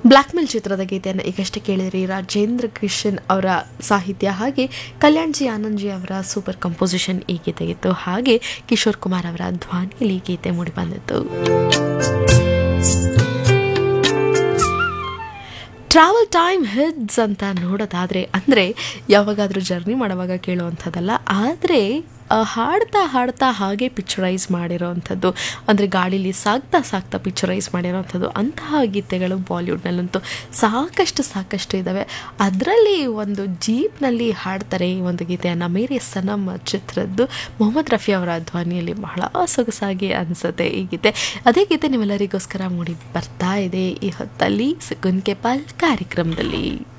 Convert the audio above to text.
black ಮೇಲ್ ಚಿತ್ರದ ಗೀತೆಯನ್ನು ಈಗಷ್ಟೇ ಕೇಳಿದ್ರಿ ರಾಜೇಂದ್ರ ಕೃಷ್ಣನ್ ಅವರ ಸಾಹಿತ್ಯ ಹಾಗೆ ಕಲ್ಯಾಣ್ ಜಿ ಆನಂದ್ ಜಿ ಅವರ ಸೂಪರ್ ಕಂಪೋಸಿಷನ್ ಈ ಗೀತೆಗಿತ್ತು ಹಾಗೆ ಕಿಶೋರ್ ಕುಮಾರ್ ಅವರ ಧ್ವನಿಯಲ್ಲಿ ಈ ಗೀತೆ ಮೂಡಿಬಂದಿತ್ತು ಟ್ರಾವೆಲ್ ಟೈಮ್ ಹಿಡ್ಸ್ ಅಂತ ನೋಡೋದಾದರೆ ಅಂದರೆ ಯಾವಾಗಾದರೂ ಜರ್ನಿ ಮಾಡುವಾಗ ಕೇಳುವಂಥದ್ದಲ್ಲ ಆದರೆ ಆ, ಹಾಡ್ತಾ ಹಾಡ್ತಾ ಹಾಗೆ ಪಿಕ್ಚರೈಸ್ ಮಾಡಿರೋವಂಥದ್ದು ಅಂದರೆ ಗಾಡೀಲಿ ಸಾಗ್ತಾ ಸಾಗ್ತಾ ಪಿಕ್ಚರೈಸ್ ಮಾಡಿರೋವಂಥದ್ದು ಅಂತಹ ಗೀತೆಗಳು ಬಾಲಿವುಡ್ನಲ್ಲಂತೂ ಸಾಕಷ್ಟು ಸಾಕಷ್ಟು ಇದ್ದಾವೆ ಅದರಲ್ಲಿ ಒಂದು ಜೀಪ್ನಲ್ಲಿ ಹಾಡ್ತಾರೆ ಈ ಒಂದು ಗೀತೆಯನ್ನು ಮೇರೆ ಸನಮ್ ಚಿತ್ರದ್ದು ಮೊಹಮ್ಮದ್ ರಫಿ ಅವರ ಧ್ವನಿಯಲ್ಲಿ ಬಹಳ ಸೊಗಸಾಗಿ ಅನಿಸುತ್ತೆ ಈ ಗೀತೆ ಅದೇ ಗೀತೆ ನಿಮ್ಮೆಲ್ಲರಿಗೋಸ್ಕರ ಮೂಡಿ ಬರ್ತಾ ಇದೆ ಈ ಹೊತ್ತಲ್ಲಿ ಸುಗುನ್ ಕೆ ಪಾಲ್ ಕಾರ್ಯಕ್ರಮದಲ್ಲಿ